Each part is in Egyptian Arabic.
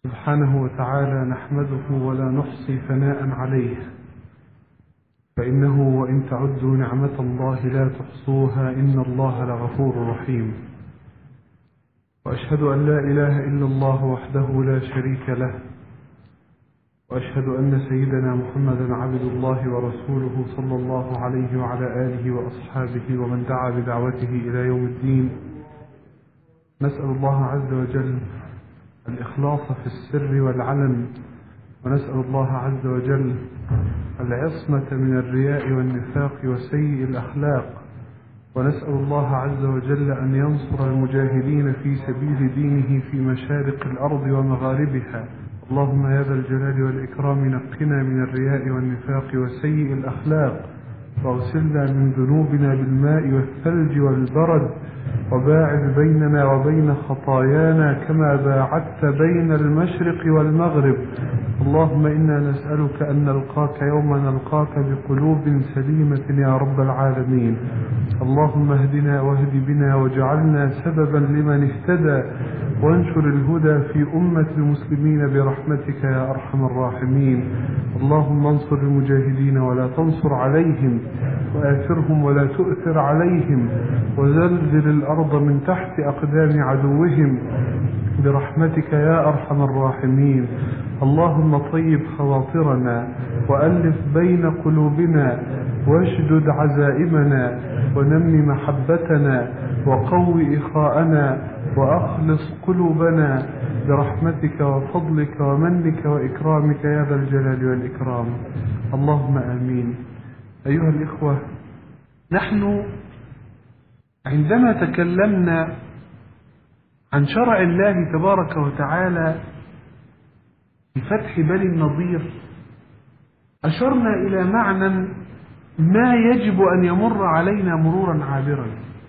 سبحانه وتعالى نحمده ولا نحصي ثناء عليه فإنه وإن تعدوا نعمة الله لا تحصوها إن الله لغفور رحيم وأشهد أن لا إله إلا الله وحده لا شريك له وأشهد أن سيدنا محمدا عبد الله ورسوله صلى الله عليه وعلى آله وأصحابه ومن دعا بدعوته إلى يوم الدين نسأل الله عز وجل الإخلاص في السر والعلن ونسأل الله عز وجل العصمة من الرياء والنفاق وسيء الأخلاق ونسأل الله عز وجل أن ينصر المجاهدين في سبيل دينه في مشارق الأرض ومغاربها اللهم يا ذا الجلال والإكرام نقنا من الرياء والنفاق وسيء الأخلاق واغسلنا من ذنوبنا بالماء والثلج والبرد وباعد بيننا وبين خطايانا كما باعدت بين المشرق والمغرب اللهم إنا نسألك أن نلقاك يوم نلقاك بقلوب سليمة يا رب العالمين اللهم اهدنا واهد بنا واجعلنا سببا لمن اهتدى وانشر الهدى في أمة المسلمين برحمتك يا أرحم الراحمين اللهم انصر المجاهدين ولا تنصر عليهم وآثرهم ولا تؤثر عليهم وزلزل الأرض من تحت أقدام عدوهم برحمتك يا أرحم الراحمين اللهم طيب خواطرنا وألف بين قلوبنا واشدد عزائمنا ونم محبتنا وقو إخاءنا وأخلص قلوبنا برحمتك وفضلك ومنك وإكرامك يا ذا الجلال والإكرام اللهم آمين أيها الإخوة نحن عندما تكلمنا عن شرع الله تبارك وتعالى في فتح بني النضير أشرنا إلى معنى ما يجب أن يمر علينا مرورا عابرا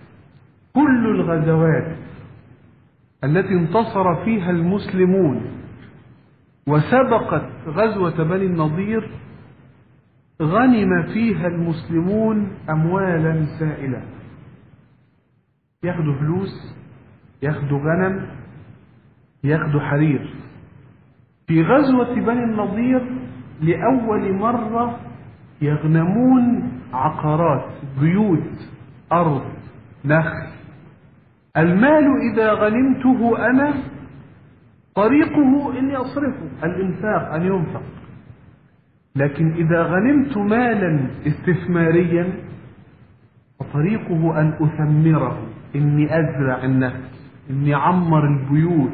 كل الغزوات التي انتصر فيها المسلمون وسبقت غزوة بني النضير غنم فيها المسلمون أموالا سائلة ياخدوا فلوس ياخدوا غنم ياخدوا حرير في غزوة بني النضير لأول مرة يغنمون عقارات بيوت أرض نخل المال إذا غنمته أنا طريقه إني أصرفه الإنفاق أن ينفق لكن إذا غنمت مالا استثماريا فطريقه أن أثمره إني أزرع النخل إني أعمر البيوت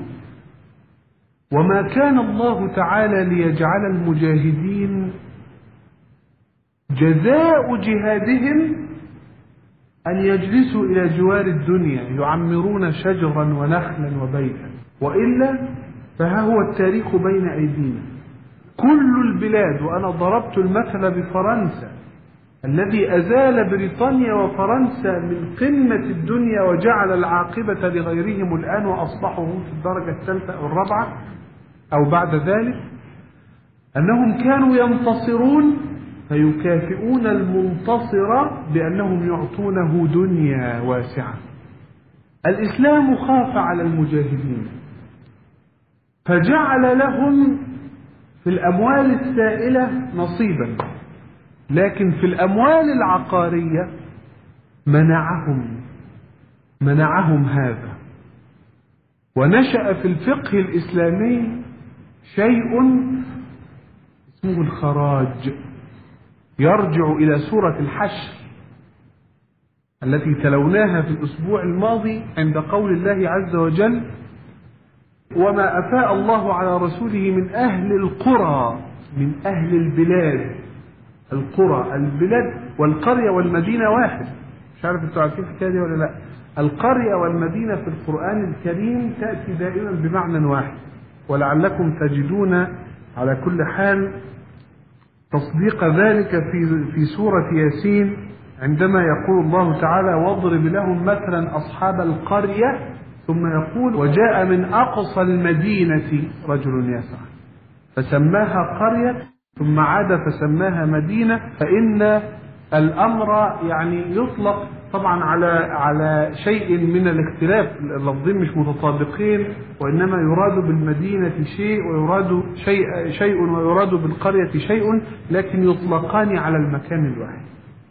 وما كان الله تعالى ليجعل المجاهدين جزاء جهادهم أن يجلسوا إلى جوار الدنيا يعمرون شجرا ونخلا وبيتا وإلا فها هو التاريخ بين أيدينا كل البلاد وأنا ضربت المثل بفرنسا الذي أزال بريطانيا وفرنسا من قمة الدنيا وجعل العاقبة لغيرهم الآن وأصبحوا هم في الدرجة الثالثة أو الرابعة أو بعد ذلك أنهم كانوا ينتصرون فيكافئون المنتصر بأنهم يعطونه دنيا واسعة الإسلام خاف على المجاهدين فجعل لهم في الأموال السائلة نصيبا لكن في الأموال العقارية منعهم منعهم هذا ونشأ في الفقه الإسلامي شيء اسمه الخراج يرجع إلى سورة الحشر التي تلوناها في الأسبوع الماضي عند قول الله عز وجل وما أفاء الله على رسوله من أهل القرى من أهل البلاد القرى البلاد والقرية والمدينة واحد مش عارف انتوا عارفين الحكاية دي ولا لا القرية والمدينة في القرآن الكريم تأتي دائما بمعنى واحد ولعلكم تجدون على كل حال تصديق ذلك في في سورة ياسين عندما يقول الله تعالى واضرب لهم مثلا أصحاب القرية ثم يقول وجاء من أقصى المدينة رجل يسعى فسماها قرية ثم عاد فسماها مدينة فإن الأمر يعني يطلق طبعا على على شيء من الاختلاف اللفظين مش متطابقين وانما يراد بالمدينه شيء ويراد شيء شيء ويراد بالقريه شيء لكن يطلقان على المكان الواحد.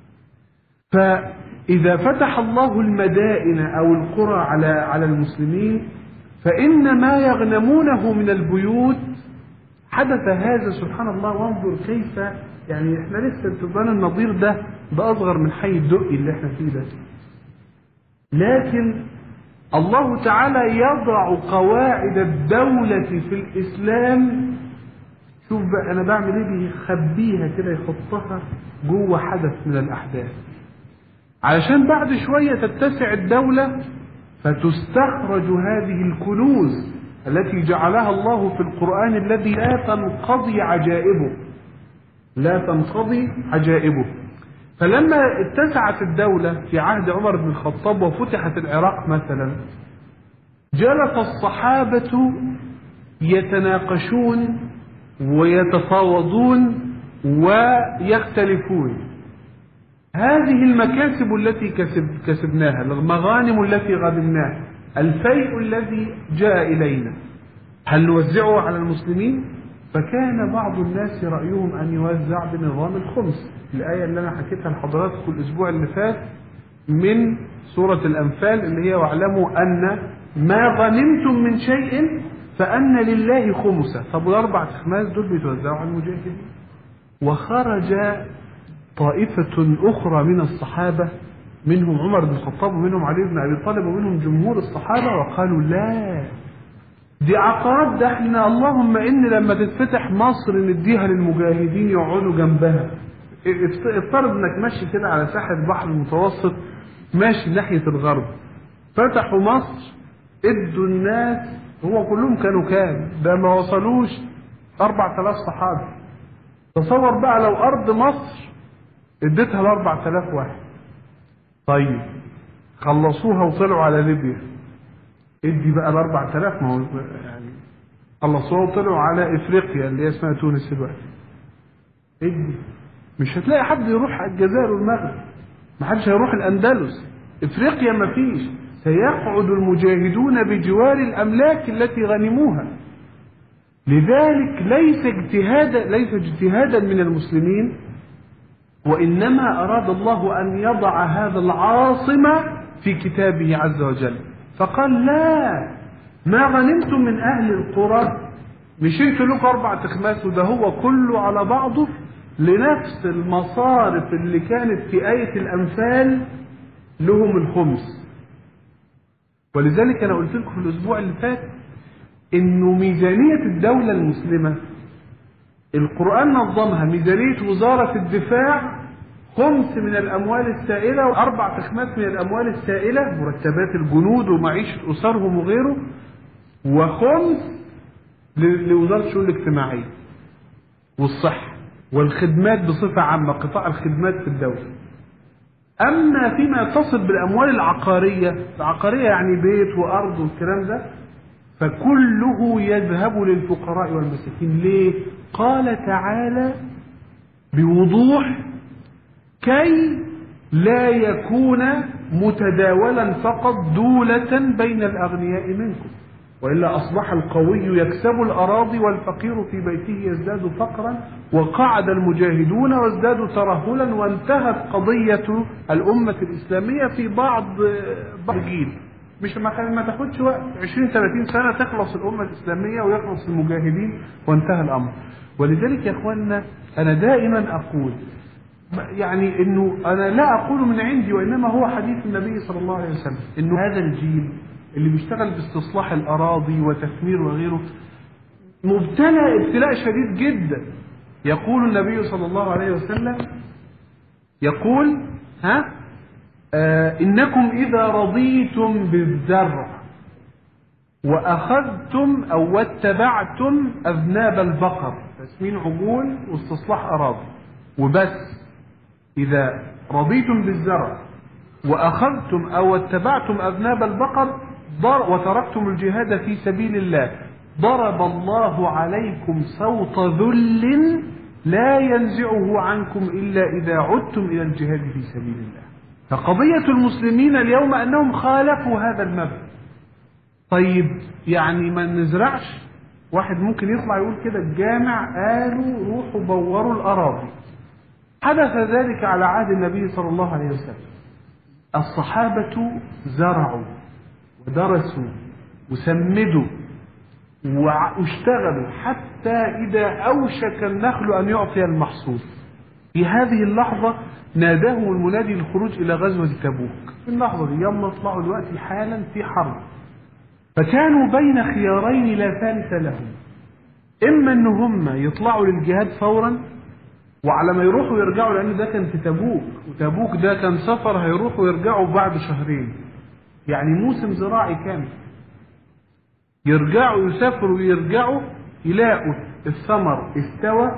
فاذا فتح الله المدائن او القرى على على المسلمين فان ما يغنمونه من البيوت حدث هذا سبحان الله وانظر كيف يعني احنا لسه التبان النظير ده ده اصغر من حي الدقي اللي احنا فيه ده لكن الله تعالى يضع قواعد الدولة في الإسلام شوف بقى أنا بعمل إيه بيخبيها كده يحطها جوه حدث من الأحداث علشان بعد شوية تتسع الدولة فتستخرج هذه الكنوز التي جعلها الله في القرآن الذي لا تنقضي عجائبه لا تنقضي عجائبه فلما اتسعت الدولة في عهد عمر بن الخطاب وفتحت العراق مثلا جلس الصحابة يتناقشون ويتفاوضون ويختلفون هذه المكاسب التي كسب كسبناها المغانم التي غنمناها الفيء الذي جاء إلينا هل نوزعه على المسلمين فكان بعض الناس رأيهم أن يوزع بنظام الخمس الآية اللي أنا حكيتها لحضراتكم الأسبوع اللي فات من سورة الأنفال اللي هي واعلموا أن ما غنمتم من شيء فأن لله خمسه طب والأربع أخماس دول بيتوزعوا على المجاهدين وخرج طائفة أخرى من الصحابة منهم عمر بن الخطاب ومنهم علي بن أبي طالب ومنهم جمهور الصحابة وقالوا لا دي عقارات ده احنا اللهم ان لما تتفتح مصر نديها للمجاهدين يقعدوا جنبها افترض انك ماشي كده على ساحل البحر المتوسط ماشي ناحية الغرب فتحوا مصر ادوا الناس هو كلهم كانوا كام ده ما وصلوش 4000 صحابي تصور بقى لو ارض مصر اديتها ل 4000 واحد طيب خلصوها وطلعوا على ليبيا ادي بقى ال 4000 ما هو يعني خلصوها وطلعوا على افريقيا اللي هي اسمها تونس دلوقتي ادي مش هتلاقي حد يروح الجزائر والمغرب ما حدش هيروح الاندلس افريقيا ما فيش سيقعد المجاهدون بجوار الاملاك التي غنموها لذلك ليس اجتهادا ليس اجتهادا من المسلمين وانما اراد الله ان يضع هذا العاصم في كتابه عز وجل فقال لا ما غنمتم من اهل القرى مش انتوا لكم اربع تخماس وده هو كله على بعضه لنفس المصارف اللي كانت في آية الأنفال لهم الخمس ولذلك أنا قلت لكم في الأسبوع اللي فات إنه ميزانية الدولة المسلمة القرآن نظمها ميزانية وزارة الدفاع خمس من الأموال السائلة وأربع تخمات من الأموال السائلة مرتبات الجنود ومعيشة أسرهم وغيره وخمس لوزارة الشؤون الاجتماعية والصحة والخدمات بصفة عامة قطاع الخدمات في الدولة أما فيما يتصل بالأموال العقارية العقارية يعني بيت وأرض والكلام ده فكله يذهب للفقراء والمساكين ليه قال تعالى بوضوح كي لا يكون متداولا فقط دولة بين الأغنياء منكم وإلا أصبح القوي يكسب الأراضي والفقير في بيته يزداد فقرا وقعد المجاهدون وازدادوا ترهلا وانتهت قضية الأمة الإسلامية في بعض بعض جيل مش ما تاخدش وقت 20 30 سنة تخلص الأمة الإسلامية ويخلص المجاهدين وانتهى الأمر ولذلك يا إخواننا أنا دائما أقول يعني انه انا لا اقول من عندي وانما هو حديث النبي صلى الله عليه وسلم انه هذا الجيل اللي بيشتغل باستصلاح الاراضي وتثمير وغيره مبتلى ابتلاء شديد جدا يقول النبي صلى الله عليه وسلم يقول ها آه انكم اذا رضيتم بالزرع واخذتم او واتبعتم اذناب البقر تسمين عجول واستصلاح اراضي وبس إذا رضيتم بالزرع وأخذتم أو اتبعتم أذناب البقر وتركتم الجهاد في سبيل الله ضرب الله عليكم صوت ذل لا ينزعه عنكم إلا إذا عدتم إلى الجهاد في سبيل الله فقضية المسلمين اليوم أنهم خالفوا هذا المبدأ طيب يعني ما نزرعش واحد ممكن يطلع يقول كده الجامع قالوا روحوا بوروا الأراضي حدث ذلك على عهد النبي صلى الله عليه وسلم الصحابة زرعوا ودرسوا وسمدوا واشتغلوا حتى إذا أوشك النخل أن يعطي المحصول في هذه اللحظة ناداهم المنادي للخروج إلى غزوة تبوك في اللحظة دي يلا اطلعوا دلوقتي حالا في حرب فكانوا بين خيارين لا ثالث لهم إما إن هم يطلعوا للجهاد فورا وعلى ما يروحوا يرجعوا لأن ده كان في تبوك وتبوك ده كان سفر هيروحوا يرجعوا بعد شهرين يعني موسم زراعي كامل يرجعوا يسافروا ويرجعوا يلاقوا الثمر استوى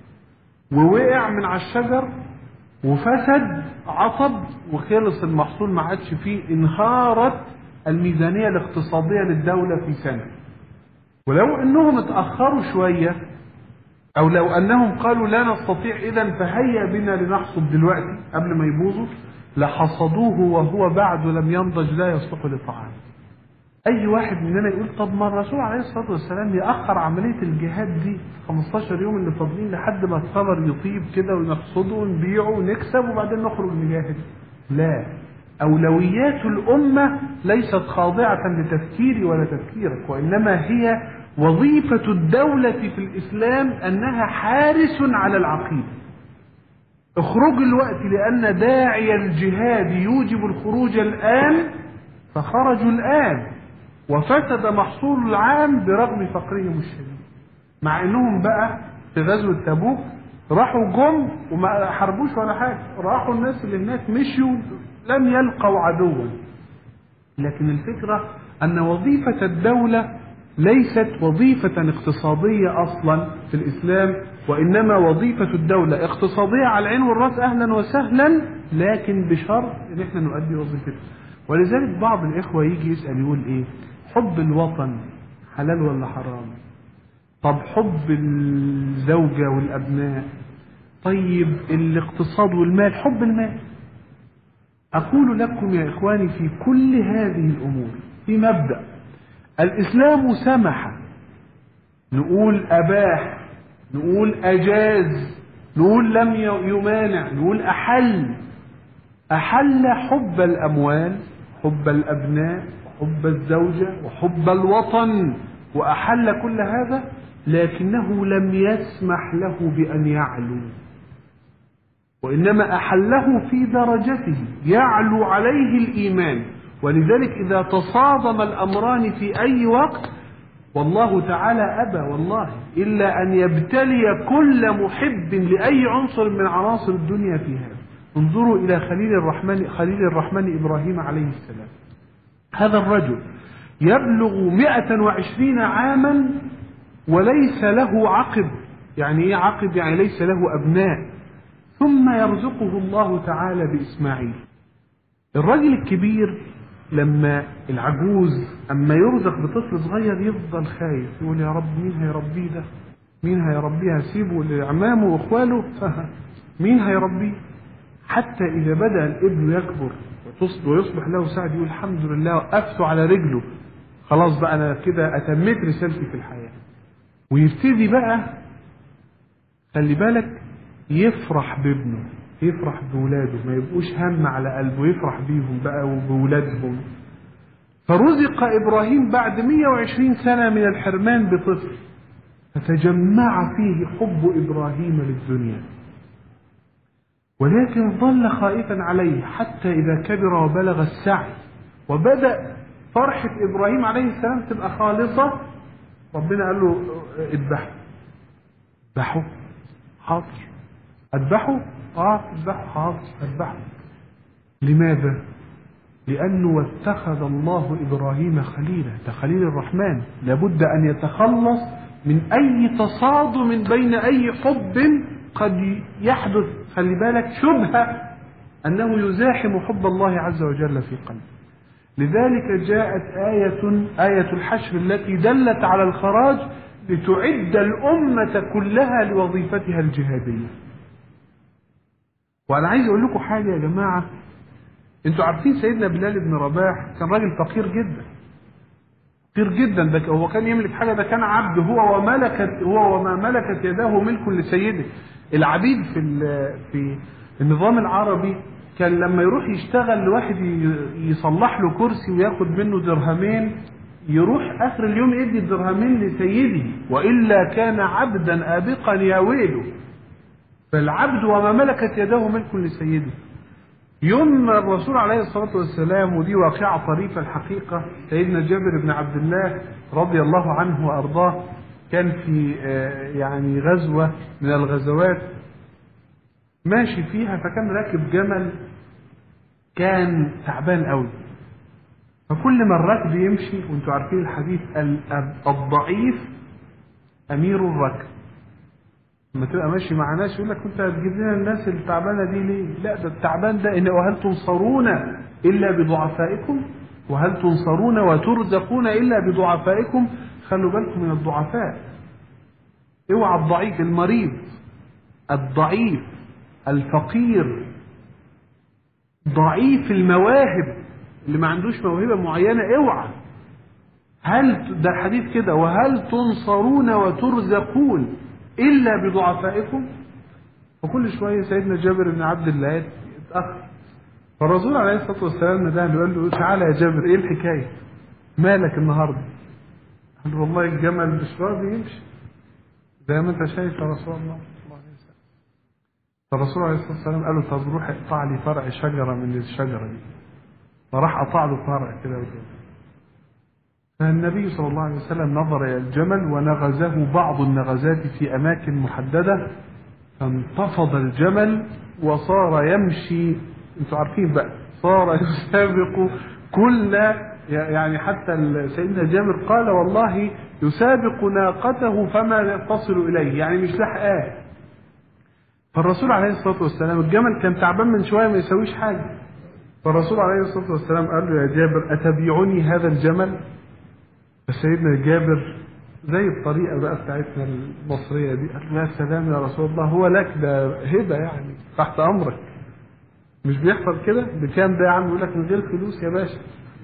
ووقع من على الشجر وفسد عصب وخلص المحصول ما عادش فيه انهارت الميزانية الاقتصادية للدولة في سنة ولو انهم اتأخروا شوية او لو انهم قالوا لا نستطيع اذا فهيا بنا لنحصد دلوقتي قبل ما يبوظوا لحصدوه وهو بعد لم ينضج لا يصلح لطعام اي واحد مننا يقول طب ما الرسول عليه الصلاه والسلام ياخر عمليه الجهاد دي 15 يوم اللي فاضلين لحد ما الثمر يطيب كده ونحصده ونبيعه ونكسب وبعدين نخرج نجاهد لا اولويات الامه ليست خاضعه لتفكيري ولا تفكيرك وانما هي وظيفه الدوله في الاسلام انها حارس على العقيده اخرجوا الوقت لان داعي الجهاد يوجب الخروج الان فخرجوا الان وفسد محصول العام برغم فقرهم الشديد مع انهم بقى في غزوة تبوك راحوا جم وما حاربوش ولا حاجة راحوا الناس اللي هناك مشيوا لم يلقوا عدوا لكن الفكرة ان وظيفة الدولة ليست وظيفة اقتصادية اصلا في الاسلام وانما وظيفة الدولة اقتصادية على العين والراس اهلا وسهلا لكن بشرط ان احنا نؤدي وظيفتنا ولذلك بعض الاخوة يجي يسأل يقول ايه حب الوطن حلال ولا حرام طب حب الزوجة والأبناء طيب الاقتصاد والمال حب المال أقول لكم يا إخواني في كل هذه الأمور في مبدأ الإسلام سمح نقول أباح نقول أجاز نقول لم يمانع نقول أحل أحل حب الأموال حب الأبناء حب الزوجة وحب الوطن وأحل كل هذا لكنه لم يسمح له بأن يعلو وإنما أحله في درجته يعلو عليه الإيمان ولذلك إذا تصادم الأمران في أي وقت والله تعالى أبى والله إلا أن يبتلي كل محب لأي عنصر من عناصر الدنيا في هذا انظروا إلى خليل الرحمن خليل الرحمن إبراهيم عليه السلام هذا الرجل يبلغ مئة وعشرين عاما وليس له عقب يعني ايه عقب يعني ليس له ابناء ثم يرزقه الله تعالى باسماعيل الرجل الكبير لما العجوز اما يرزق بطفل صغير يفضل خايف يقول يا رب مين هيربيه ده مين هيربيه هسيبه لعمامه واخواله مين هيربيه حتى اذا بدا الابن يكبر ويصبح له سعد يقول الحمد لله وقفت على رجله خلاص بقى انا كده اتميت رسالتي في الحياه ويبتدي بقى خلي بالك يفرح بابنه يفرح بولاده ما يبقوش هم على قلبه يفرح بيهم بقى وبولادهم فرزق إبراهيم بعد 120 سنة من الحرمان بطفل فتجمع فيه حب إبراهيم للدنيا ولكن ظل خائفا عليه حتى إذا كبر وبلغ السعي وبدأ فرحة إبراهيم عليه السلام تبقى خالصة ربنا قال له اذبحه اذبحه حاضر اذبحه اه اذبحه حاضر اذبحه لماذا لأنه واتخذ الله إبراهيم خليلا ده خليل الرحمن لابد أن يتخلص من أي تصادم بين أي حب قد يحدث خلي بالك شبهة أنه يزاحم حب الله عز وجل في قلبه لذلك جاءت آية آية الحشر التي دلت على الخراج لتعد الأمة كلها لوظيفتها الجهادية وأنا عايز أقول لكم حاجة يا جماعة انتوا عارفين سيدنا بلال بن رباح كان راجل فقير جدا فقير جدا ده هو كان يملك حاجه ده كان عبد هو وملكت هو وما ملكت يداه ملك لسيده العبيد في ال- في النظام العربي كان لما يروح يشتغل لواحد ي- يصلح له كرسي وياخد منه درهمين يروح اخر اليوم يدي الدرهمين لسيده والا كان عبدا ابقا يا ويله فالعبد وما ملكت يداه ملك لسيده يوم الرسول عليه الصلاة والسلام ودي واقعة طريفة الحقيقة سيدنا جابر بن عبد الله رضي الله عنه وأرضاه كان في آه، يعني غزوة من الغزوات ماشي فيها فكان راكب جمل كان تعبان قوي فكل ما الركب يمشي وانتوا عارفين الحديث ال- الضعيف أمير الركب لما تبقى ماشي مع ناس يقول لك انت هتجيب لنا الناس التعبانه دي ليه؟ لا ده التعبان ده ان وهل تنصرون الا بضعفائكم؟ وهل تنصرون وترزقون الا بضعفائكم؟ خلوا بالكم من الضعفاء. اوعى الضعيف المريض الضعيف الفقير ضعيف المواهب اللي ما عندوش موهبه معينه اوعى هل ده الحديث كده وهل تنصرون وترزقون الا بضعفائكم وكل شويه سيدنا جابر بن عبد الله يتاخر فالرسول عليه الصلاه والسلام نده له قال له تعالى يا جابر ايه الحكايه؟ مالك النهارده؟ قال له والله الجمل مش راضي يمشي زي ما انت شايف يا رسول الله صلى الله عليه وسلم فالرسول عليه الصلاه والسلام قال له طب روح اقطع لي فرع شجره من الشجره دي فراح قطع له فرع كده وكده فالنبي صلى الله عليه وسلم نظر إلى الجمل ونغزه بعض النغزات في أماكن محددة فانتفض الجمل وصار يمشي انتوا عارفين بقى صار يسابق كل يعني حتى سيدنا جابر قال والله يسابق ناقته فما تصل إليه يعني مش لحقاه فالرسول عليه الصلاة والسلام الجمل كان تعبان من شوية ما يسويش حاجة فالرسول عليه الصلاة والسلام قال له يا جابر أتبيعني هذا الجمل فسيدنا جابر زي الطريقة بقى بتاعتنا المصرية دي قال له يا سلام يا رسول الله هو لك ده هبة يعني تحت أمرك مش بيحصل كده بكام ده يا عم يقول لك من غير فلوس يا باشا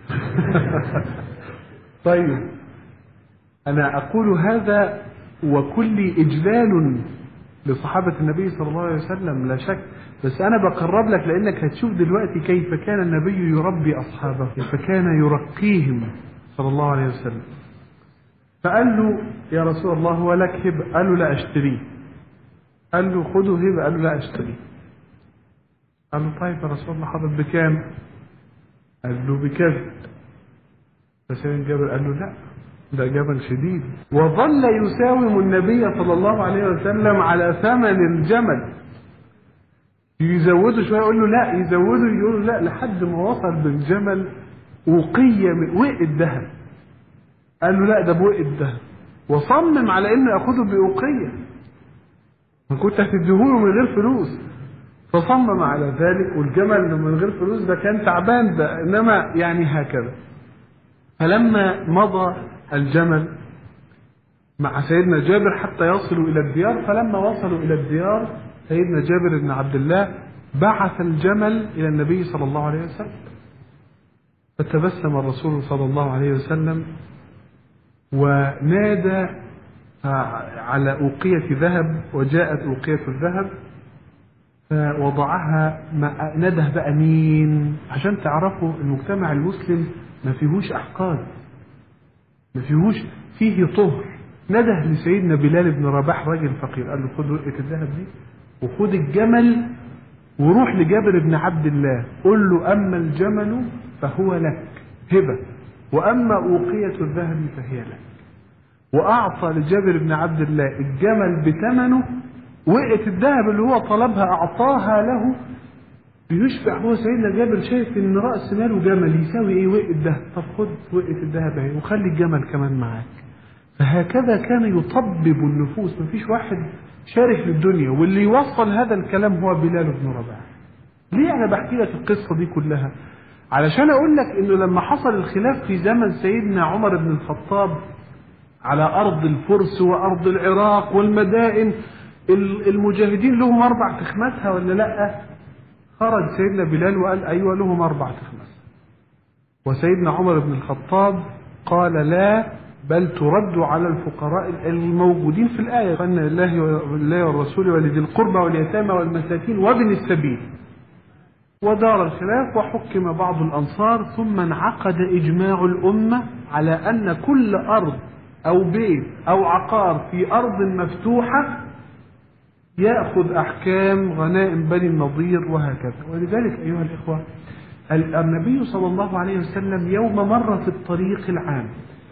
طيب أنا أقول هذا وكل إجلال لصحابة النبي صلى الله عليه وسلم لا شك بس أنا بقرب لك لأنك هتشوف دلوقتي كيف كان النبي يربي أصحابه كيف كان يرقيهم صلى الله عليه وسلم فقال له يا رسول الله هو لك هبة قال له لا أشتريه قال له خذه هبة قال له لا أشتريه قال له طيب يا رسول الله حضرتك بكام قال له بكذا فسيدنا جابر قال له لا ده جبل شديد وظل يساوم النبي صلى الله عليه وسلم على ثمن الجمل يزوده شويه يقول له لا يزوده يقول له لا لحد ما وصل بالجمل وقية وقت ذهب قال له لا ده بوقت ذهب وصمم على انه ياخده بأوقية ما كنت هتديهوله من غير فلوس فصمم على ذلك والجمل من غير فلوس ده كان تعبان ده انما يعني هكذا فلما مضى الجمل مع سيدنا جابر حتى يصلوا الى الديار فلما وصلوا الى الديار سيدنا جابر بن عبد الله بعث الجمل الى النبي صلى الله عليه وسلم فتبسم الرسول صلى الله عليه وسلم ونادى على أوقية ذهب وجاءت أوقية الذهب فوضعها نده بقى مين عشان تعرفوا المجتمع المسلم ما فيهوش أحقاد ما فيهوش فيه طهر نده لسيدنا بلال بن رباح راجل فقير قال له خد ورقة الذهب دي وخد الجمل وروح لجابر بن عبد الله قل له أما الجمل فهو لك هبة وأما أوقية الذهب فهي لك وأعطى لجابر بن عبد الله الجمل بثمنه وقت الذهب اللي هو طلبها أعطاها له بيشبع هو سيدنا جابر شايف ان راس ماله جمل يساوي ايه وقت الذهب طب خد وقت الذهب اهي وخلي الجمل كمان معاك فهكذا كان يطبب النفوس مفيش واحد شارك للدنيا واللي يوصل هذا الكلام هو بلال بن رباح ليه انا بحكي لك القصه دي كلها علشان اقول لك انه لما حصل الخلاف في زمن سيدنا عمر بن الخطاب على ارض الفرس وارض العراق والمدائن المجاهدين لهم اربع تخماتها ولا لا خرج سيدنا بلال وقال أيوة لهم أربعة أخماس وسيدنا عمر بن الخطاب قال لا بل ترد على الفقراء الموجودين في الآية فأن لله ولله والرسول ولذي القربى واليتامى والمساكين وابن السبيل ودار الخلاف وحكم بعض الأنصار ثم انعقد إجماع الأمة على أن كل أرض أو بيت أو عقار في أرض مفتوحة يأخذ أحكام غنائم بني النضير وهكذا ولذلك أيها الإخوة النبي صلى الله عليه وسلم يوم مر في الطريق العام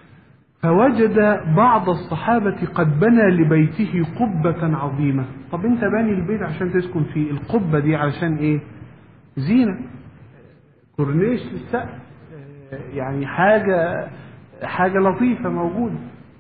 فوجد بعض الصحابة قد بنى لبيته قبة عظيمة طب انت باني البيت عشان تسكن فيه القبة دي علشان ايه زينة كورنيش للسقف يعني حاجة حاجة لطيفة موجودة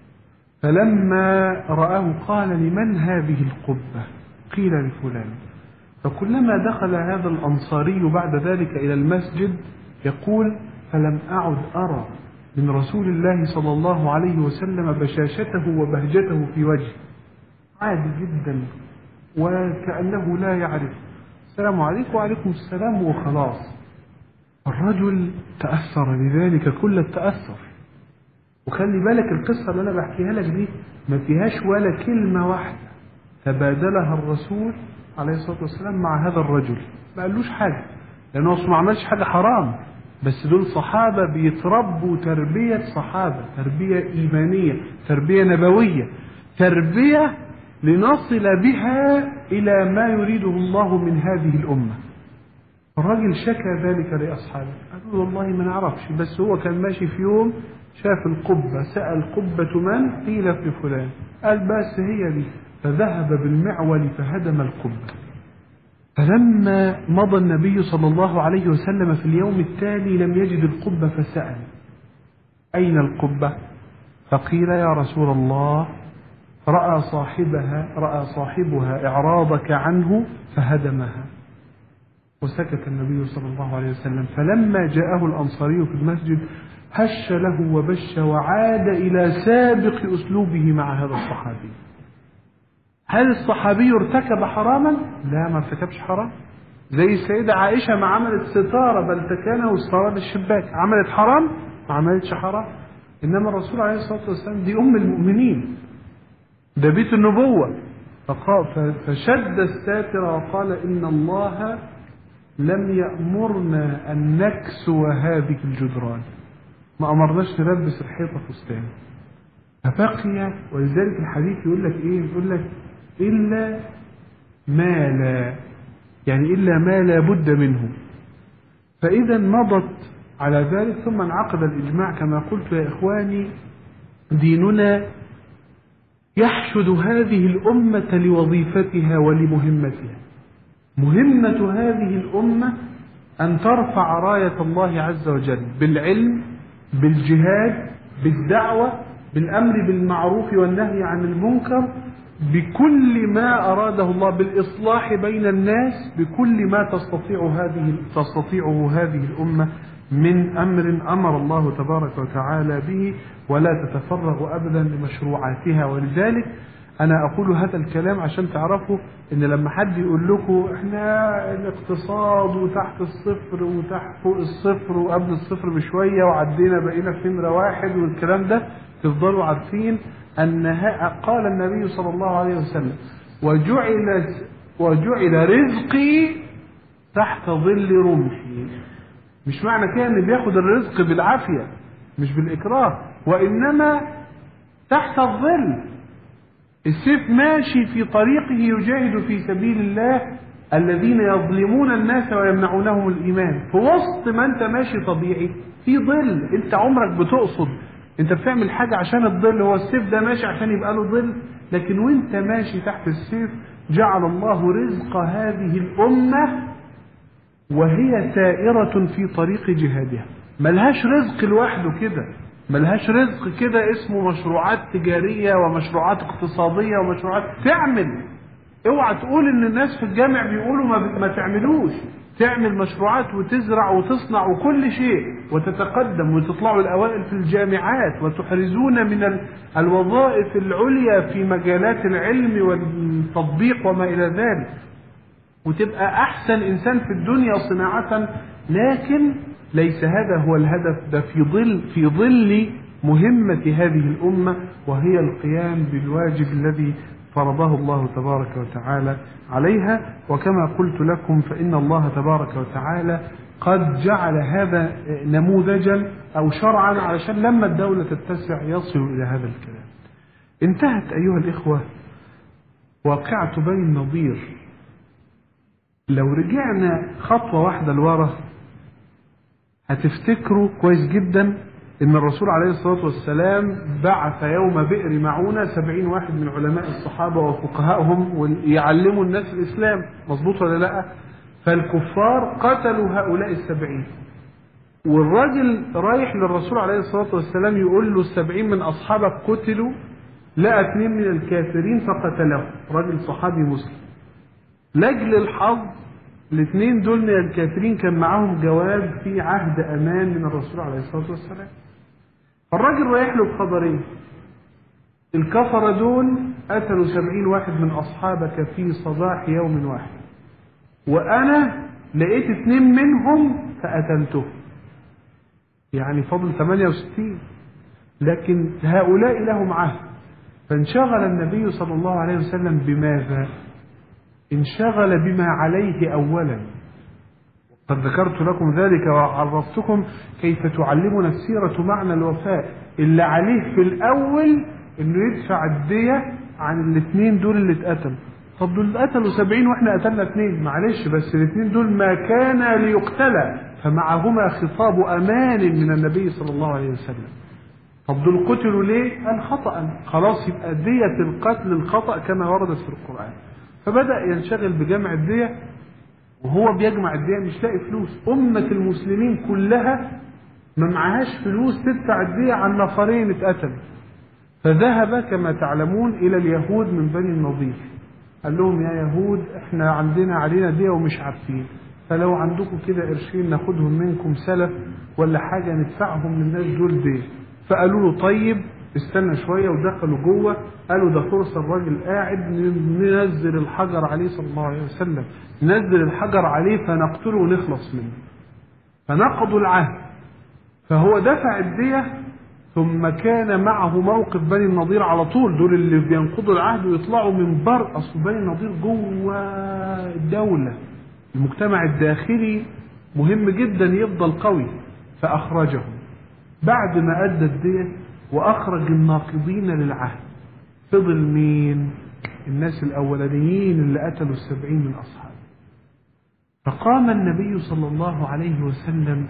فلما رآه قال لمن هذه القبة قيل لفلان فكلما دخل هذا الأنصاري بعد ذلك إلى المسجد يقول فلم أعد أرى من رسول الله صلى الله عليه وسلم بشاشته وبهجته في وجهه عادي جدا وكأنه لا يعرف السلام عليكم وعليكم السلام وخلاص الرجل تأثر لذلك كل التأثر وخلي بالك القصة اللي أنا بحكيها لك دي ما فيهاش ولا كلمة واحدة تبادلها الرسول عليه الصلاة والسلام مع هذا الرجل ما قالوش حاجة لأنه أصلا ما عملش حاجة حرام بس دول صحابة بيتربوا تربية صحابة تربية إيمانية تربية نبوية تربية لنصل بها إلى ما يريده الله من هذه الأمة الراجل شكى ذلك لأصحابه قالوا والله ما نعرفش بس هو كان ماشي في يوم شاف القبة سأل قبة من قيل في فلان قال بس هي دي فذهب بالمعول فهدم القبة فلما مضى النبي صلى الله عليه وسلم في اليوم التالي لم يجد القبة فسأل أين القبة فقيل يا رسول الله رأى صاحبها رأى صاحبها إعراضك عنه فهدمها وسكت النبي صلى الله عليه وسلم فلما جاءه الأنصاري في المسجد هش له وبش وعاد إلى سابق أسلوبه مع هذا الصحابي هل الصحابي ارتكب حراما؟ لا ما ارتكبش حرام زي السيدة عائشة ما عملت ستارة بل تكانه ستارة بالشباك عملت حرام؟ ما عملتش حرام إنما الرسول عليه الصلاة والسلام دي أم المؤمنين ده بيت النبوة فشد الساتر وقال إن الله لم يأمرنا أن نكسو هذه الجدران ما أمرناش نلبس الحيطة فستان فبقي ولذلك الحديث يقول لك إيه يقول لك إلا ما لا يعني إلا ما لا بد منه فإذا مضت على ذلك ثم انعقد الإجماع كما قلت يا إخواني ديننا يحشد هذه الأمة لوظيفتها ولمهمتها مهمة هذه الأمة أن ترفع راية الله عز وجل بالعلم بالجهاد بالدعوة بالأمر بالمعروف والنهي عن المنكر بكل ما أراده الله بالإصلاح بين الناس بكل ما تستطيع هذه تستطيعه هذه الأمة من أمر أمر الله تبارك وتعالى به ولا تتفرغ أبدا لمشروعاتها ولذلك أنا أقول هذا الكلام عشان تعرفوا إن لما حد يقول لكم إحنا الاقتصاد وتحت الصفر وتحت فوق الصفر وقبل الصفر بشوية وعدينا بقينا في نمرة واحد والكلام ده تفضلوا عارفين أن قال النبي صلى الله عليه وسلم وجعل وجعل رزقي تحت ظل رمحي مش معنى كده ان بياخد الرزق بالعافيه مش بالاكراه وانما تحت الظل السيف ماشي في طريقه يجاهد في سبيل الله الذين يظلمون الناس ويمنعونهم الايمان في وسط ما انت ماشي طبيعي في ظل انت عمرك بتقصد انت بتعمل حاجة عشان الظل هو السيف ده ماشي عشان يبقى له ظل لكن وانت ماشي تحت السيف جعل الله رزق هذه الأمة وهي سائرة في طريق جهادها ملهاش رزق لوحده كده ملهاش رزق كده اسمه مشروعات تجارية ومشروعات اقتصادية ومشروعات تعمل اوعى تقول ان الناس في الجامع بيقولوا ما, ما تعملوش تعمل مشروعات وتزرع وتصنع وكل شيء وتتقدم وتطلعوا الأوائل في الجامعات وتحرزون من الوظائف العليا في مجالات العلم والتطبيق وما إلى ذلك وتبقى أحسن إنسان في الدنيا صناعة لكن ليس هذا هو الهدف ده في ظل في ظل مهمة هذه الأمة وهي القيام بالواجب الذي فرضه الله تبارك وتعالى عليها وكما قلت لكم فإن الله تبارك وتعالى قد جعل هذا نموذجا أو شرعا علشان لما الدولة تتسع يصل إلى هذا الكلام انتهت أيها الإخوة واقعة بني النضير لو رجعنا خطوة واحدة لورا هتفتكروا كويس جدا ان الرسول عليه الصلاة والسلام بعث يوم بئر معونة سبعين واحد من علماء الصحابة وفقهائهم يعلموا الناس الاسلام مظبوط ولا لا فالكفار قتلوا هؤلاء السبعين والراجل رايح للرسول عليه الصلاة والسلام يقول له السبعين من أصحابك قتلوا لقى اثنين من الكافرين فقتلهم راجل صحابي مسلم لاجل الحظ الاثنين دول من الكافرين كان معاهم جواب في عهد امان من الرسول عليه الصلاه والسلام فالراجل رايح له بخبرين الكفرة دول قتلوا سبعين واحد من أصحابك في صباح يوم واحد وأنا لقيت اثنين منهم فقتلتهم يعني فضل 68 لكن هؤلاء لهم عهد فانشغل النبي صلى الله عليه وسلم بماذا انشغل بما عليه أولا قد ذكرت لكم ذلك وعرفتكم كيف تعلمنا السيرة معنى الوفاء اللي عليه في الأول انه يدفع الدية عن الاثنين دول اللي اتقتلوا طب دول قتلوا سبعين واحنا قتلنا اثنين معلش بس الاثنين دول ما كان ليقتلى فمعهما خطاب امان من النبي صلى الله عليه وسلم طب دول قتلوا ليه؟ قال خطأ خلاص يبقى دية القتل الخطأ كما وردت في القرآن فبدأ ينشغل بجمع الدية وهو بيجمع الدية مش لاقي فلوس أمة المسلمين كلها ما معهاش فلوس تدفع الدية عن نفرين اتقتلوا فذهب كما تعلمون إلى اليهود من بني النضير قال لهم يا يهود احنا عندنا علينا دية ومش عارفين فلو عندكم كده قرشين ناخدهم منكم سلف ولا حاجة ندفعهم للناس دول دية فقالوا له طيب استنى شوية ودخلوا جوه قالوا ده فرصة الراجل قاعد ننزل الحجر عليه صلى الله عليه وسلم ننزل الحجر عليه فنقتله ونخلص منه فنقضوا العهد فهو دفع الدية ثم كان معه موقف بني النضير على طول دول اللي بينقضوا العهد ويطلعوا من بر اصل بني النضير جوه الدولة المجتمع الداخلي مهم جدا يفضل قوي فأخرجهم بعد ما أدى الدية وأخرج الناقضين للعهد فضل مين الناس الأولانيين اللي قتلوا السبعين من أصحابه فقام النبي صلى الله عليه وسلم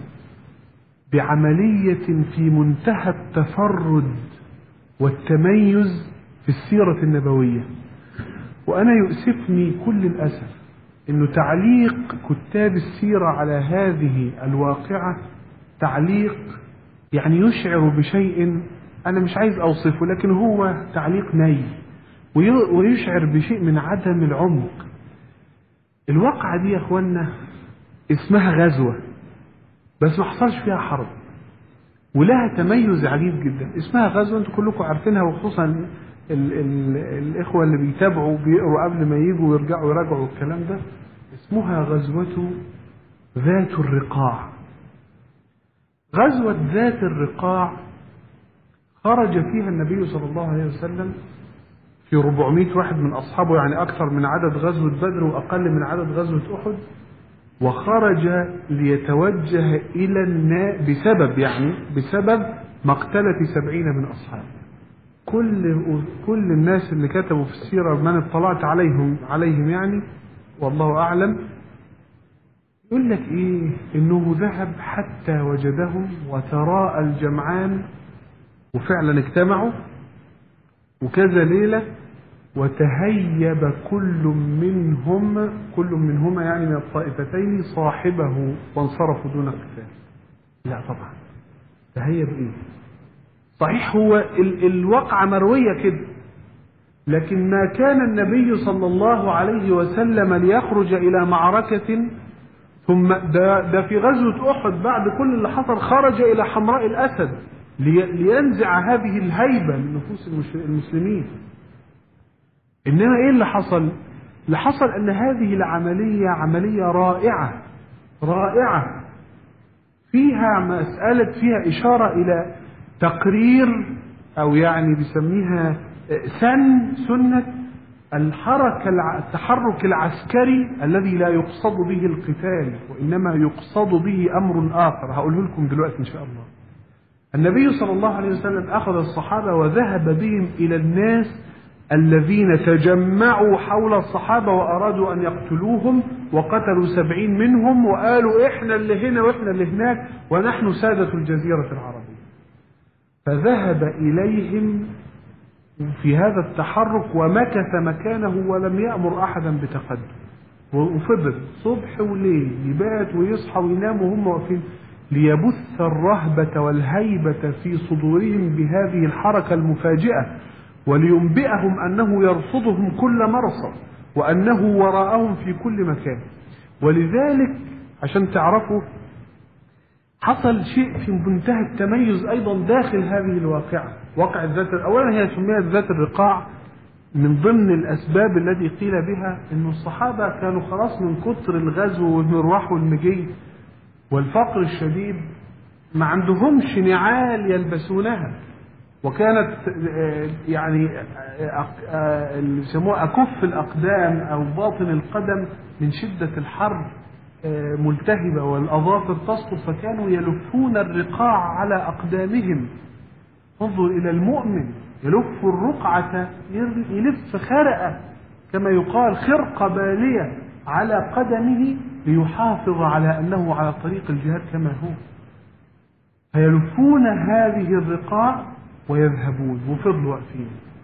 بعملية في منتهى التفرد والتميز في السيرة النبوية وأنا يؤسفني كل الأسف أنه تعليق كتاب السيرة على هذه الواقعة تعليق يعني يشعر بشيء أنا مش عايز أوصفه لكن هو تعليق ني ويشعر بشيء من عدم العمق الواقعة دي يا أخوانا اسمها غزوة بس ما حصلش فيها حرب ولها تميز عجيب جدا اسمها غزوة انتوا كلكم عارفينها وخصوصا ال ال الإخوة اللي بيتابعوا بيقروا قبل ما يجوا ويرجعوا يراجعوا الكلام ده اسمها غزوة ذات الرقاع غزوة ذات الرقاع خرج فيها النبي صلى الله عليه وسلم في 400 واحد من أصحابه يعني أكثر من عدد غزوة بدر وأقل من عدد غزوة أحد وخرج ليتوجه إلى الناس بسبب يعني بسبب مقتلة سبعين من أصحابه كل كل الناس اللي كتبوا في السيرة من اطلعت عليهم عليهم يعني والله أعلم يقول لك إيه إنه ذهب حتى وجدهم وتراءى الجمعان وفعلا اجتمعوا وكذا ليلة وتهيب كل منهم كل منهما يعني من الطائفتين صاحبه وانصرفوا دون قتال لا طبعا تهيب ايه صحيح هو ال الواقعة مروية كده لكن ما كان النبي صلى الله عليه وسلم ليخرج إلى معركة ثم ده, ده في غزوة أحد بعد كل اللي حصل خرج إلى حمراء الأسد لينزع هذه الهيبة من نفوس المسلمين إنما إيه اللي حصل اللي حصل أن هذه العملية عملية رائعة رائعة فيها مسألة فيها إشارة إلى تقرير أو يعني بيسميها سن سنة الحركة التحرك العسكري الذي لا يقصد به القتال وإنما يقصد به أمر آخر هقوله لكم دلوقتي إن شاء الله النبي صلى الله عليه وسلم أخذ الصحابة وذهب بهم إلى الناس الذين تجمعوا حول الصحابة وأرادوا أن يقتلوهم وقتلوا سبعين منهم وقالوا إحنا اللي هنا وإحنا اللي هناك ونحن سادة الجزيرة العربية فذهب إليهم في هذا التحرك ومكث مكانه ولم يأمر أحدا بتقدم وفضل صبح وليل يبات ويصحى وينام وهم واقفين ليبث الرهبة والهيبة في صدورهم بهذه الحركة المفاجئة ولينبئهم أنه يرصدهم كل مرصد وأنه وراءهم في كل مكان ولذلك عشان تعرفوا حصل شيء في منتهى التميز أيضا داخل هذه الواقعة واقع ذات أولا هي سميت ذات الرقاع من ضمن الأسباب التي قيل بها أن الصحابة كانوا خلاص من كتر الغزو والمروح والمجي والفقر الشديد ما عندهمش نعال يلبسونها وكانت يعني اللي يسموها أكف الأقدام أو باطن القدم من شدة الحر ملتهبة والأظافر تسقط فكانوا يلفون الرقاع على أقدامهم انظر إلى المؤمن يلف الرقعة يلف خرقة كما يقال خرقة بالية على قدمه ليحافظ على أنه على طريق الجهاد كما هو فيلفون هذه الرقاع ويذهبون وفضلوا واقفين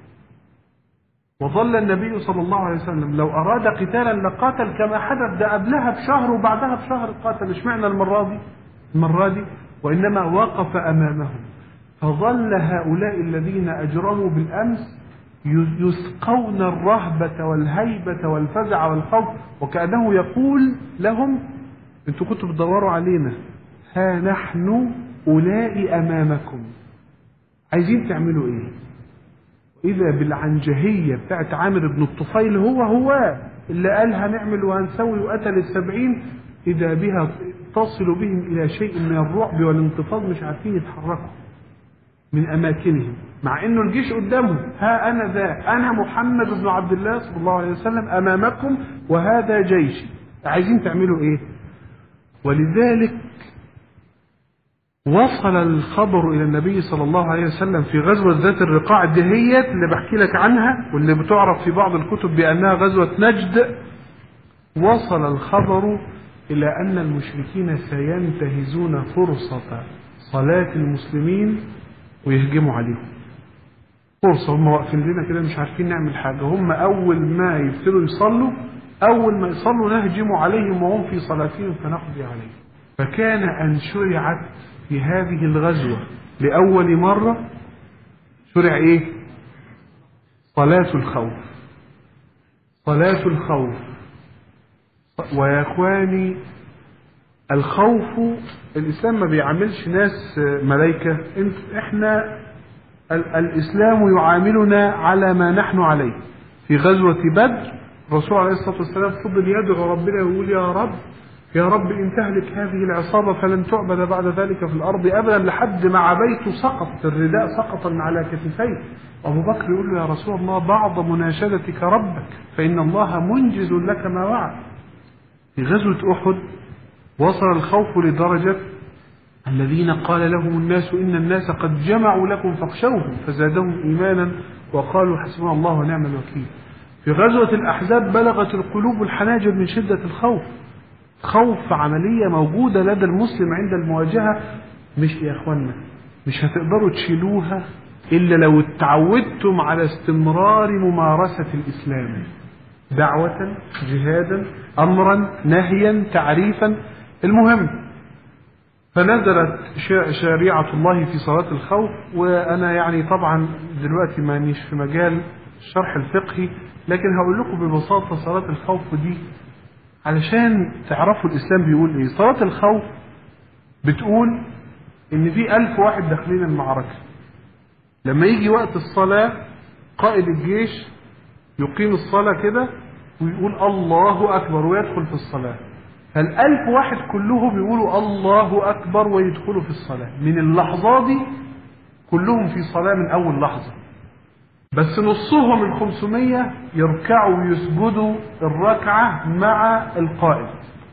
وظل النبي صلى الله عليه وسلم لو أراد قتالا لقاتل كما حدث ده قبلها بشهر وبعدها بشهر قاتل اشمعنى المرة دي المرة دي وإنما وقف أمامهم فظل هؤلاء الذين أجرموا بالأمس يسقون الرهبة والهيبة والفزع والخوف وكأنه يقول لهم انتوا كنتوا بتدوروا علينا ها نحن أولئي أمامكم عايزين تعملوا ايه إذا بالعنجهية بتاعت عامر بن الطفيل هو هو اللي قال هنعمل وهنسوي وقتل السبعين إذا بها تصل بهم إلى شيء من الرعب والانتفاض مش عارفين يتحركوا من أماكنهم مع إنه الجيش قدامهم ها أنا ذا أنا محمد بن عبد الله صلى الله عليه وسلم أمامكم وهذا جيشي عايزين تعملوا إيه ولذلك وصل الخبر إلى النبي صلى الله عليه وسلم في غزوة ذات الرقاع دهيت اللي بحكي لك عنها واللي بتعرف في بعض الكتب بأنها غزوة نجد وصل الخبر إلى أن المشركين سينتهزون فرصة صلاة المسلمين ويهجموا عليهم فرصة هم واقفين لنا كده مش عارفين نعمل حاجة هم أول ما يبتدوا يصلوا أول ما يصلوا نهجم عليهم وهم في صلاتهم فنقضي عليهم فكان أن شرعت في هذه الغزوة لأول مرة شرع إيه؟ صلاة الخوف صلاة الخوف ويا إخواني الخوف الإسلام ما بيعاملش ناس ملايكة إحنا الإسلام يعاملنا على ما نحن عليه في غزوة بدر الرسول عليه الصلاة والسلام فضل يدعو ربنا ويقول يا رب يا رب إن تهلك هذه العصابة فلن تعبد بعد ذلك في الأرض أبدا لحد ما عبيت سقط الرداء سقط من على كتفيه أبو بكر يقول له يا رسول الله بعض مناشدتك ربك فإن الله منجز لك ما وعد في غزوة أحد وصل الخوف لدرجة الذين قال لهم الناس إن الناس قد جمعوا لكم فاخشوهم فزادهم إيمانا وقالوا حسبنا الله ونعم الوكيل في غزوة الأحزاب بلغت القلوب الحناجر من شدة الخوف خوف عملية موجودة لدى المسلم عند المواجهة مش يا اخوانا مش هتقدروا تشيلوها إلا لو اتعودتم على استمرار ممارسة الإسلام دعوة جهادا أمرا نهيا تعريفا المهم فنزلت شريعة الله في صلاة الخوف وأنا يعني طبعا دلوقتي مانيش في مجال الشرح الفقهي لكن هقول لكم ببساطة صلاة الخوف دي علشان تعرفوا الإسلام بيقول إيه صلاة الخوف بتقول إن في ألف واحد داخلين المعركة لما يجي وقت الصلاة قائد الجيش يقيم الصلاة كده ويقول الله أكبر ويدخل في الصلاة فالألف واحد كلهم يقولوا الله أكبر ويدخلوا في الصلاة من اللحظة دي كلهم في صلاة من أول لحظة بس نصهم الخمسمية يركعوا ويسجدوا الركعة مع القائد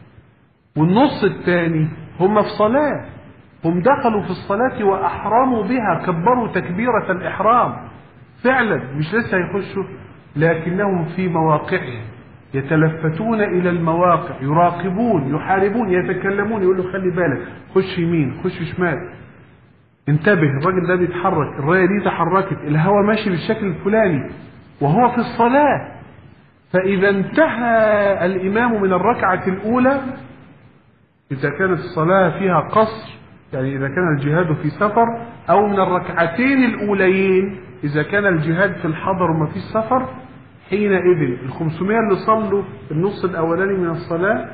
والنص الثاني هم في صلاة هم دخلوا في الصلاة وأحرموا بها كبروا تكبيرة الإحرام فعلا مش لسه يخشوا لكنهم في مواقعهم يتلفتون إلى المواقع يراقبون يحاربون يتكلمون يقول له خلي بالك خش يمين خش شمال انتبه الراجل ده بيتحرك الرايه دي تحركت الهواء ماشي بالشكل الفلاني وهو في الصلاه فاذا انتهى الامام من الركعه الاولى اذا كانت الصلاه فيها قصر يعني اذا كان الجهاد في سفر او من الركعتين الاوليين اذا كان الجهاد في الحضر وما فيش سفر حينئذ الخمسمائة اللي صلوا النص الاولاني من الصلاه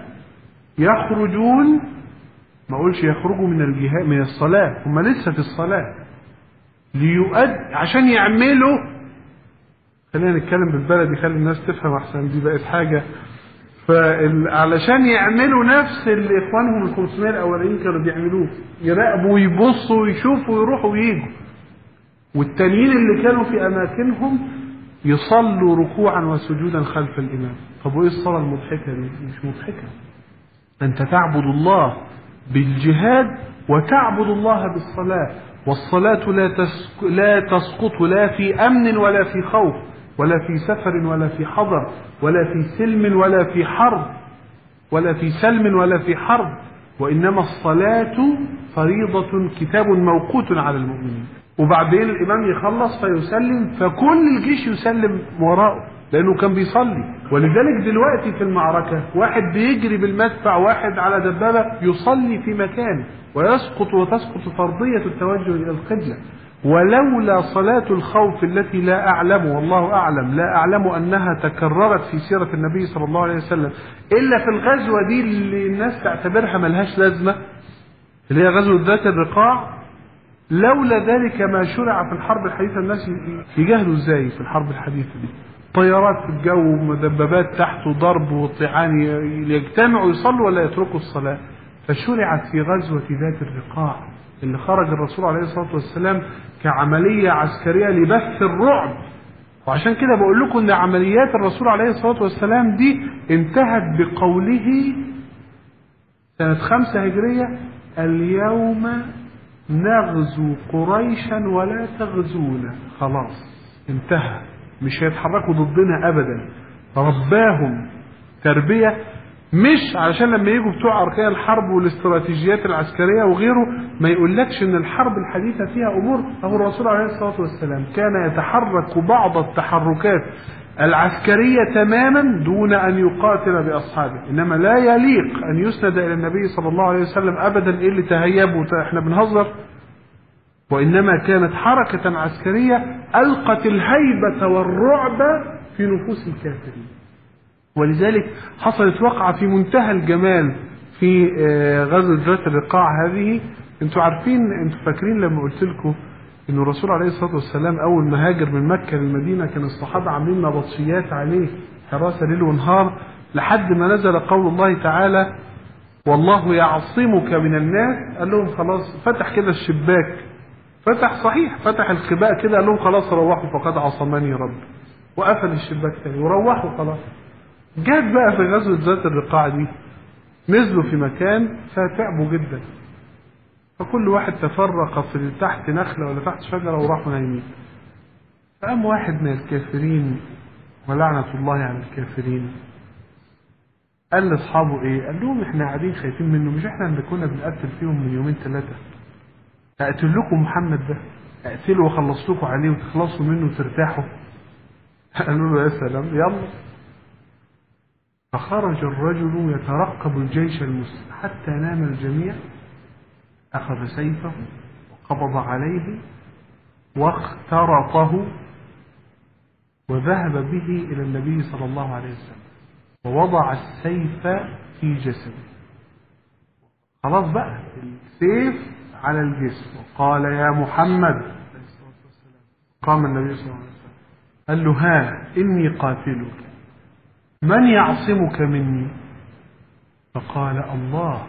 يخرجون ما اقولش يخرجوا من الجهاد من الصلاة هم لسه في الصلاة ليؤد عشان يعملوا خلينا نتكلم بالبلدي خلي الناس تفهم احسن دي بقت حاجة فعلشان يعملوا نفس اللي اخوانهم ال 500 الاولين كانوا بيعملوه يراقبوا ويبصوا ويشوفوا ويروحوا ويجوا والتانيين اللي كانوا في اماكنهم يصلوا ركوعا وسجودا خلف الامام طب وايه الصلاه المضحكه دي مش مضحكه انت تعبد الله بالجهاد وتعبد الله بالصلاة والصلاة لا, تسك لا تسقط لا في أمن ولا في خوف ولا في سفر ولا في حضر ولا في سلم ولا في حرب ولا في سلم ولا في حرب وإنما الصلاة فريضة كتاب موقوت على المؤمنين وبعدين الإمام يخلص فيسلم فكل الجيش يسلم وراءه لأنه كان بيصلي ولذلك دلوقتي في المعركة واحد بيجري بالمدفع واحد على دبابة يصلي في مكان ويسقط وتسقط فرضية التوجه إلى القبلة ولولا صلاة الخوف التي لا أعلم والله أعلم لا أعلم أنها تكررت في سيرة النبي صلى الله عليه وسلم إلا في الغزوة دي اللي الناس تعتبرها ملهاش لازمة اللي هي غزوة ذات الرقاع لولا ذلك ما شرع في الحرب الحديثة الناس يجاهدوا ازاي في الحرب الحديثة دي طيارات في الجو ومدببات تحت وضرب وطعان يجتمعوا يصلوا ولا يتركوا الصلاة فشرعت في غزوة ذات الرقاع اللي خرج الرسول عليه الصلاة والسلام كعملية عسكرية لبث الرعب وعشان كده بقول لكم ان عمليات الرسول عليه الصلاة والسلام دي انتهت بقوله سنة خمسة هجرية اليوم نغزو قريشا ولا تغزونا خلاص انتهى مش هيتحركوا ضدنا ابدا رباهم تربية مش علشان لما يجوا بتوع اركان الحرب والاستراتيجيات العسكريه وغيره ما يقولكش ان الحرب الحديثه فيها امور اهو الرسول عليه الصلاه والسلام كان يتحرك بعض التحركات العسكريه تماما دون ان يقاتل باصحابه انما لا يليق ان يسند الى النبي صلى الله عليه وسلم ابدا ايه اللي تهيب احنا بنهزر وانما كانت حركه عسكريه القت الهيبه والرعب في نفوس الكافرين ولذلك حصلت وقعة في منتهى الجمال في غزوة ذات الرقاع هذه انتوا عارفين انتوا فاكرين لما قلت لكم ان الرسول عليه الصلاة والسلام اول ما هاجر من مكة للمدينة كان الصحابة عاملين نبطشيات عليه حراسة ليل ونهار لحد ما نزل قول الله تعالى والله يعصمك من الناس قال لهم خلاص فتح كده الشباك فتح صحيح فتح الخباء كده قال لهم خلاص روحوا فقد عصمني رب وقفل الشباك تاني وروحوا خلاص جت بقى في غزوة ذات الرقاع دي نزلوا في مكان فتعبوا جدا فكل واحد تفرق في تحت نخلة ولا تحت شجرة وراحوا نايمين فقام واحد من الكافرين ولعنة الله على الكافرين قال لاصحابه ايه؟ قال لهم احنا قاعدين خايفين منه مش احنا اللي كنا بنقتل فيهم من يومين ثلاثة اقتل لكم محمد ده اقتله واخلص لكم عليه وتخلصوا منه وترتاحوا قالوا له يا سلام يلا فخرج الرجل يترقب الجيش المسلم حتى نام الجميع أخذ سيفه وقبض عليه واخترطه وذهب به إلى النبي صلى الله عليه وسلم ووضع السيف في جسده خلاص بقى السيف على الجسم وقال يا محمد قام النبي صلى الله عليه وسلم قال له ها إني قاتلك من يعصمك مني فقال الله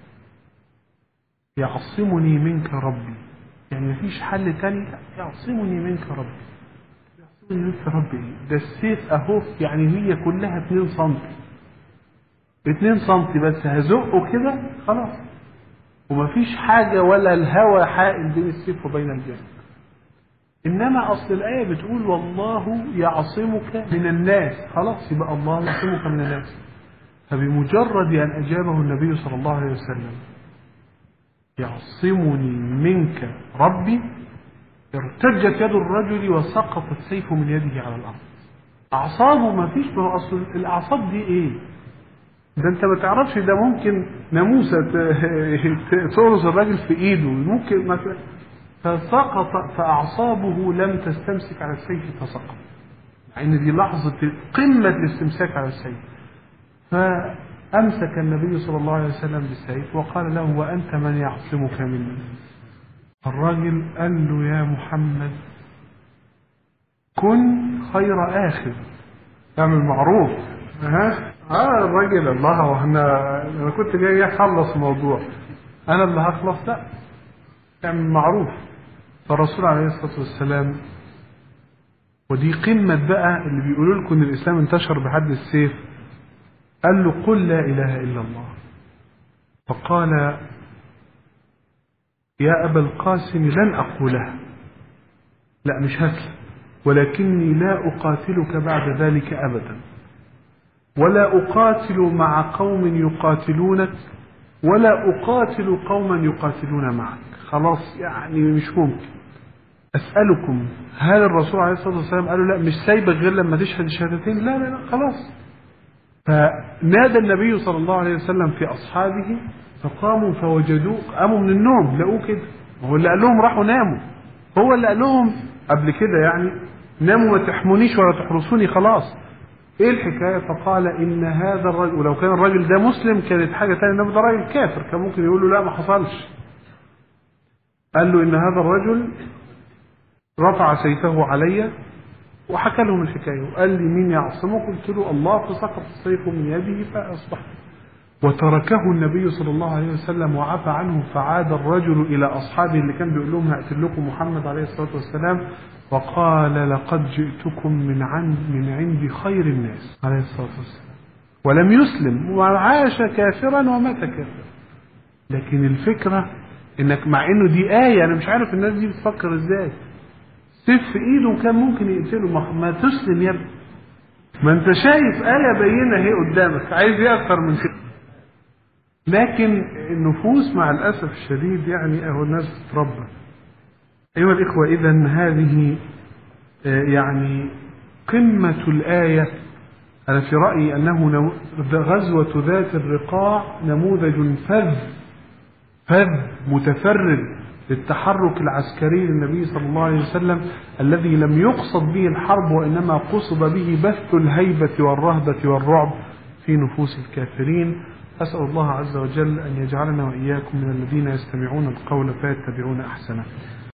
يعصمني منك ربي يعني مفيش حل تاني يعصمني منك ربي يعصمني منك ربي إيه؟ ده السيف اهو يعني هي كلها 2 سم 2 سم بس هزقه كده خلاص ومفيش حاجة ولا الهوى حائل بين السيف وبين الجنة إنما أصل الآية بتقول والله يعصمك من الناس خلاص يبقى الله يعصمك من الناس فبمجرد أن أجابه النبي صلى الله عليه وسلم يعصمني منك ربي ارتجت يد الرجل وسقط السيف من يده على الأرض أعصابه ما فيش ما هو أصل الأعصاب دي إيه ده أنت ما تعرفش ده ممكن ناموسة تقرص الراجل في إيده ممكن ما فسقط فأعصابه لم تستمسك على السيف فسقط مع إن دي لحظة قمة الاستمساك على السيف فأمسك النبي صلى الله عليه وسلم بالسيف وقال له وأنت من يعصمك مني الراجل قال له يا محمد كن خير آخر اعمل معروف ها اه الراجل الله واحنا انا كنت جاي اخلص موضوع انا اللي هخلص لا اعمل معروف فالرسول عليه الصلاه والسلام ودي قمه بقى اللي بيقولوا لكم ان الاسلام انتشر بحد السيف قال له قل لا اله الا الله فقال يا ابا القاسم لن اقولها لا مش هسلم ولكني لا اقاتلك بعد ذلك ابدا ولا اقاتل مع قوم يقاتلونك ولا اقاتل قوما يقاتلون معك خلاص يعني مش ممكن اسالكم هل الرسول عليه الصلاه والسلام قال له لا مش سايبك غير لما تشهد الشهادتين لا لا لا خلاص فنادى النبي صلى الله عليه وسلم في اصحابه فقاموا فوجدوه قاموا من النوم لقوه كده هو اللي قال لهم راحوا ناموا هو اللي قال لهم قبل كده يعني ناموا ما تحمونيش ولا تحرسوني خلاص ايه الحكايه فقال ان هذا الرجل ولو كان الراجل ده مسلم كانت حاجه ثانيه انما ده راجل كافر كان ممكن يقول له لا ما حصلش قال له ان هذا الرجل رفع سيفه علي وحكى لهم الحكايه وقال لي مين يعصمك قلت له الله فسقط السيف من يده فاصبحت وتركه النبي صلى الله عليه وسلم وعفى عنه فعاد الرجل الى اصحابه اللي كان بيقول لهم هقتل لكم محمد عليه الصلاه والسلام وقال لقد جئتكم من عند من عند خير الناس عليه الصلاه والسلام ولم يسلم وعاش كافرا ومات كافرا لكن الفكره انك مع انه دي ايه انا مش عارف الناس دي بتفكر ازاي سيف في ايده وكان ممكن يقتله ما, ما تسلم يا ابني ما انت شايف ايه بينه اهي قدامك عايز ايه اكتر من كده لكن النفوس مع الاسف الشديد يعني اهو الناس بتتربى ايها الاخوه اذا هذه يعني قمه الايه انا في رايي انه غزوه ذات الرقاع نموذج فذ فذ متفرد للتحرك العسكري للنبي صلى الله عليه وسلم الذي لم يقصد به الحرب وانما قصد به بث الهيبه والرهبه والرعب في نفوس الكافرين اسال الله عز وجل ان يجعلنا واياكم من الذين يستمعون القول فيتبعون احسنه